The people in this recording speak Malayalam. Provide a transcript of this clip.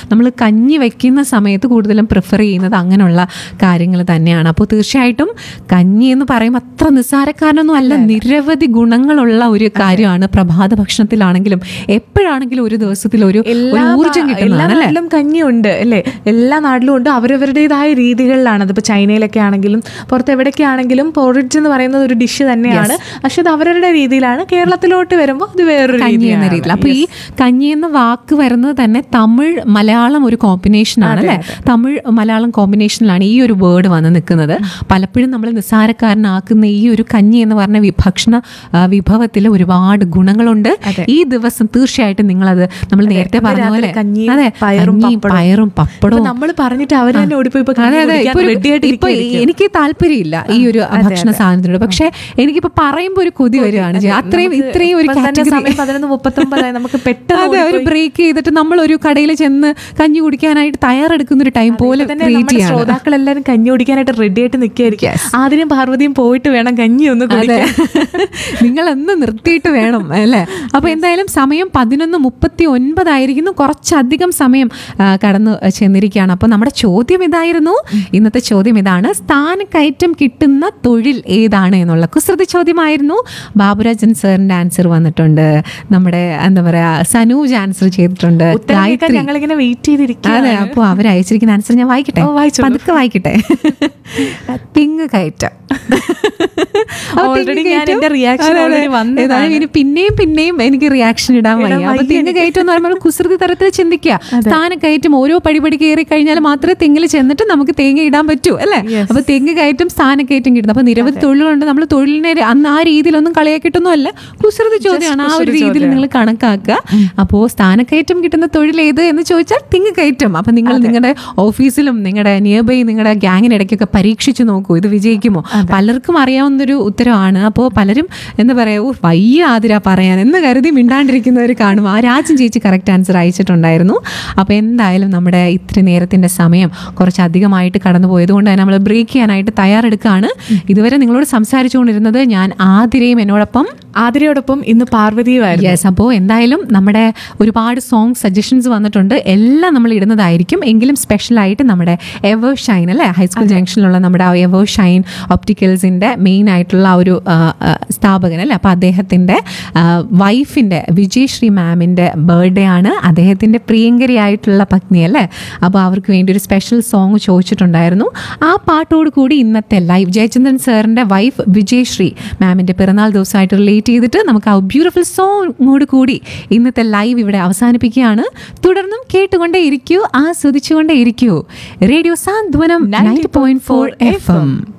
നമ്മൾ കഞ്ഞി വെക്കുന്ന സമയത്ത് കൂടുതലും പ്രിഫർ ചെയ്യുന്നത് അങ്ങനെയുള്ള കാര്യങ്ങൾ തന്നെയാണ് അപ്പോൾ തീർച്ചയായിട്ടും കഞ്ഞി എന്ന് പറയുമ്പോൾ അത്ര നിസ്സാരക്കാരനൊന്നും അല്ല നിരവധി ഗുണങ്ങളുള്ള ഒരു കാര്യമാണ് പ്രഭാത ഭക്ഷണത്തിലാണെങ്കിലും എപ്പോഴാണെങ്കിലും ഒരു ദിവസത്തിൽ ഒരു ഒരു എല്ലാ ഊർജ്ജം നാ- എല്ലാ കിട്ടുന്നതാണ് അല്ലേ നാട്ടിലും കഞ്ഞിയുണ്ട് അല്ലേ എല്ലാ നാട്ടിലും ഉണ്ട് അവരവരുടേതായ രീതികളിലാണ് അതിപ്പോൾ ചൈനയിലൊക്കെ ആണെങ്കിലും പുറത്ത് എവിടെയൊക്കെ ആണെങ്കിലും പോറിഡ്ജ് എന്ന് പറയുന്നത് ഒരു ഡിഷ് തന്നെയാണ് പക്ഷെ അത് അവരവരുടെ രീതിയിലാണ് കേരളത്തിലോട്ട് വരുമ്പോൾ അത് വേറൊരു കഞ്ഞി എന്ന രീതിയാണ്. രീതിയിൽ അപ്പൊ ഈ കഞ്ഞി എന്ന വാക്ക് വരുന്നത് തന്നെ തമിഴ് മലയാളം ഒരു കോമ്പിനേഷൻ ആണ് അല്ലെ തമിഴ് മലയാളം കോമ്പിനേഷനിലാണ് ഈ ഒരു വേർഡ് വന്ന് നിൽക്കുന്നത് പലപ്പോഴും നമ്മൾ നിസ്സാരക്കാരനാക്കുന്ന ഈ ഒരു കഞ്ഞി എന്ന് പറഞ്ഞ വി- ഭക്ഷണ ആ, വിഭവത്തിൽ ഒരുപാട് ഗുണങ്ങളുണ്ട് ഈ ദിവസം തീർച്ചയായിട്ടും നിങ്ങളത് നമ്മൾ നേരത്തെ പറഞ്ഞ രാത്രി പോലെ കഞ്ഞിയും അതെ പയറും കഞ്ഞിയും പപ്പടവും. പയറും ഇപ്പൊ പപ്പടവും നമ്മൾ പറഞ്ഞിട്ട് അവർ തന്നെ ഓടിപ്പോയി ഇപ്പൊ അതെ കഞ്ഞി അതെ കുടിക്കാൻ ഇപ്പൊ ഒരു- ready ആയിട്ട് ഇപ്പൊ ഇരിക്കുകയായിരിക്കും. എനിക്ക് താല്പര്യമില്ല ഈ ഒരു ഭക്ഷണ സാധനത്തിനോട് പക്ഷെ എനിക്കിപ്പോ പറയുമ്പോ ഒരു കൊതി വരികയാണ് ചെയ്യുക. അത്രയും നമുക്ക് ഇത്രയും ഒരു ഇപ്പൊ തന്നെ കാറ്റഗറി സമയം പതിനൊന്ന് മുപ്പത്തൊമ്പതായി നമുക്ക് പെട്ടെന്ന് അതെ ഒരു ബ്രേക്ക് ചെയ്തിട്ട് നമ്മൾ ഒരു കടയിൽ ചെന്ന് കഞ്ഞി കുടിക്കാനായിട്ട് തയ്യാറെടുക്കുന്ന ഒരു ടൈം പോലെ തന്നെ ക്രിയേറ്റ് നമ്മുടെ ചെയ്യാണ് ശ്രോതാക്കൾ എല്ലാവരും കഞ്ഞി കുടിക്കാനായിട്ട് റെഡി ആയിട്ട് നിൽക്കുകയായിരിക്കും ആദ്യം പാർവതിയും പോയിട്ട് വേണം കഞ്ഞി ഒന്ന് അതെ കുടിക്കാൻ നിങ്ങൾ എന്ന് നിർത്തിയിട്ട് വേണം അല്ലേ അപ്പൊ എന്തായാലും സമയം പതിനൊന്ന് മുപ്പത്തി ഒൻപതായിരിക്കുന്നു കുറച്ചധികം സമയം ആ, കടന്നു ചെന്നിരിക്കുകയാണ് അപ്പൊ നമ്മുടെ ചോദ്യം ഇതായിരുന്നു ഇന്നത്തെ ചോദ്യം ഇതാണ് സ്ഥാനക്കയറ്റം കിട്ടുന്ന തൊഴിൽ ഏതാണ് എന്നുള്ള കുസൃതി ചോദ്യമായിരുന്നു ബാബുരാജൻ സാറിന്റെ ആൻസർ വന്നിട്ടുണ്ട് നമ്മുടെ എന്താ പറയാ സനൂജ് ആൻസർ ചെയ്തിട്ടുണ്ട് ഉത്തരം കേൾക്കാൻ ഗായത്രി ഞങ്ങളിങ്ങനെ വെയിറ്റ് ചെയ്തിരിക്കുക അതെ അപ്പോൾ അവർ അയച്ചിരിക്കുന്ന ആൻസർ ഞാൻ വായിക്കട്ടെ ഓ, വായിച്ചോളൂ. പതുക്കെ വായിക്കട്ടെ തിങ്ങ് കയറ്റം അപ്പൊ Already തിങ്ങ് ഞാൻ കയറ്റം- എന്റെ reaction അതെ, അതെ. already വന്നതാണ്. ഏതായാലും ഇനി പിന്നെയും പിന്നെയും എനിക്ക് റിയാക്ഷൻ ഇടാൻ വയ്യ ഇടാൻ അപ്പൊ വയ്യ തിങ്ങ് കയറ്റം എന്ന് പറയുമ്പോൾ കുസൃതി തരത്തിൽ ചിന്തിക്കുക സ്ഥാനക്കയറ്റം ഓരോ പടിപടി കയറി കഴിഞ്ഞാൽ മാത്രമേ തെങ്ങിൽ ചെന്നിട്ട് നമുക്ക് തേങ്ങ ഇടാൻ പറ്റൂ അല്ലേ അപ്പൊ തെങ്ങ് കയറ്റം സ്ഥാനക്കയറ്റം കിട്ടുന്നു അപ്പൊ നിരവധി തൊഴിലുകളുണ്ട് നമ്മൾ തൊഴിലിനെ അന്ന് ആ രീതിയിലൊന്നും കളിയാക്കിയിട്ടൊന്നും അല്ല കുസൃതി ചോദ്യമാണ് ആ ഒരു രീതിയിൽ നിങ്ങൾ കണക്കാക്കുക അപ്പോൾ സ്ഥാനക്കയറ്റം കിട്ടുന്ന തൊഴിൽ ഏത് എന്ന് ചോദിച്ചാൽ തിങ്ങ് കയറ്റം അപ്പൊ നിങ്ങൾ നിങ്ങളുടെ ഓഫീസിലും നിങ്ങളുടെ നിയർ ബൈ നിങ്ങളുടെ ഗ്യാങ്ങിനിടയ്ക്കൊക്കെ പരീക്ഷിച്ചു നോക്കൂ ഇത് വിജയിക്കുമോ പലർക്കും അറിയാവുന്നൊരു ഉത്തരവാണ് അപ്പോൾ പലരും എന്താ പറയാ "ഓ, വയ്യ ആതിര പറയാൻ എന്ന് കരുതി മിണ്ടാണ്ടിരിക്കുന്നവർ കാണും ആ രാജൻ ചേച്ചി കറക്റ്റ് ആൻസർ അയച്ചിട്ടുണ്ടായിരുന്നു അപ്പോൾ എന്തായാലും നമ്മുടെ ഇത്തിരി നേരത്തിന്റെ സമയം കുറച്ച് അധികമായിട്ട് കടന്നു പോയത് കൊണ്ട് തന്നെ നമ്മൾ ബ്രേക്ക് ചെയ്യാനായിട്ട് തയ്യാറെടുക്കുകയാണ് ഇതുവരെ നിങ്ങളോട് സംസാരിച്ചുകൊണ്ടിരുന്നത് ഞാൻ ആതിരയും എന്നോടൊപ്പം ആതിരയോടൊപ്പം ഇന്ന് പാർവതിയുമായിരുന്നു യെസ് അപ്പോൾ എന്തായാലും നമ്മുടെ ഒരുപാട് സോങ് സജഷൻസ് വന്നിട്ടുണ്ട് എല്ലാം നമ്മൾ ഇടുന്നതായിരിക്കും എങ്കിലും സ്പെഷ്യലായിട്ട് നമ്മുടെ എവർ ഷൈൻ അല്ലേ ഹൈസ്കൂൾ ജംഗ്ഷനിലുള്ള നമ്മുടെ ആ എവർ ഷൈൻ ഒപ്റ്റിക്കൽസിൻ്റെ മെയിൻ ആയിട്ടുള്ള ആ ഒരു ആ, ആ, സ്ഥാപകൻ അല്ലേ അപ്പോൾ അദ്ദേഹത്തിൻ്റെ വൈഫിൻ്റെ വിജയശ്രീ മാമിൻ്റെ ബർത്ത്ഡേ ആണ് അദ്ദേഹത്തിൻ്റെ പ്രിയങ്കരിയായിട്ടുള്ള പത്നി അല്ലേ അപ്പോൾ അവർക്ക് വേണ്ടി ഒരു സ്പെഷ്യൽ സോങ് ചോദിച്ചിട്ടുണ്ടായിരുന്നു ആ പാട്ടോട് കൂടി ഇന്നത്തെ ലൈവ് ജയചന്ദ്രൻ സാറിൻ്റെ വൈഫ് വിജയശ്രീ മാമിൻ്റെ പിറന്നാൾ ദിവസമായിട്ട് റിലേറ്റ് ചെയ്തിട്ട് നമുക്ക് ആ ബ്യൂട്ടിഫുൾ സോങ്ങോട് കൂടി ഇന്നത്തെ ലൈവ് ഇവിടെ അവസാനിപ്പിക്കുകയാണ് തുടർന്നും കേട്ടുകൊണ്ടേ ഇരിക്കൂ ആസ്വദിച്ചുകൊണ്ടേ ഇരിക്കൂ radio Santhwanam ninety point four F M